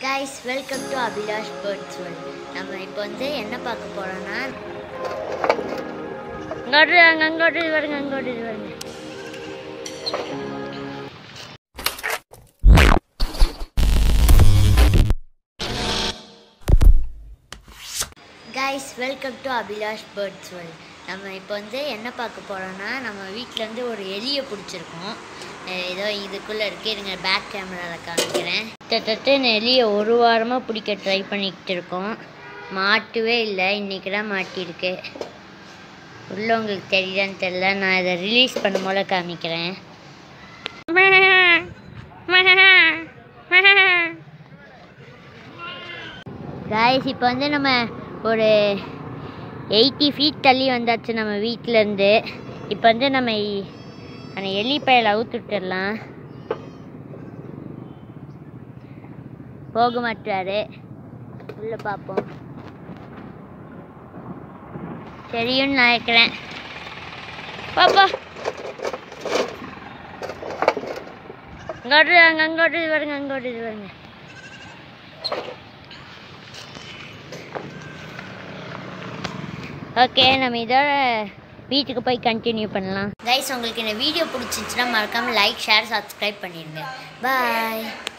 guys welcome to Abhilash birds world நம்ம இப்போ வந்து என்ன பார்க்க போறோம்னா அங்கோட்டு அங்கே அங்கோட்டு இது வருங்க அங்கோட்டு இது வருங்க guys welcome to Abhilash birds world நம்ம இப்போ வந்து என்ன பார்க்க போறோம்னா நம்ம வீட்டில் வந்து ஒரு எலியை பிடிச்சிருக்கோம் அஹ் ஏதோ இதுக்குள்ளே இருக்கு இருங்க பேக் கேமராவில் காமிக்கிறேன் கிட்டத்தட்ட இந்த எலியை ஒரு வாரமாக பிடிக்க ட்ரை பண்ணிக்கிட்டு இருக்கோம் மாட்டவே இல்லை இன்னைக்கு தான் மாட்டியிருக்கு உள்ள உங்களுக்கு தெரியுதான்னு தெரியல நான் இதை ரிலீஸ் பண்ணும் போல காமிக்கிறேன் காய்ஸ் இப்போ வந்து நம்ம ஒரு எயிட்டி ஃபீட் தள்ளி வந்தாச்சு நம்ம வீட்டிலேருந்து இப்போ வந்து நம்ம இ- அந்த எலி பயலை அவுத்து விட்டுடலாம் போக மாட்டாரு உள்ள பார்ப்போம் சரின்னு நான் இருக்கிறேன் பாப்பா அங்கோட்டு அங்கே அங்கோட்டு இது வருங்க அங்கோட்டு இது வருங்க ஓகே நம்ம இதோட வீட்டுக்கு போய் கண்டினியூ பண்ணலாம் கைஸ் உங்களுக்கு இந்த வீடியோ பிடிச்சிருந்துச்சுன்னா மறக்காமல் லைக் ஷேர் சப்ஸ்கிரைப் பண்ணிடுங்க பாய்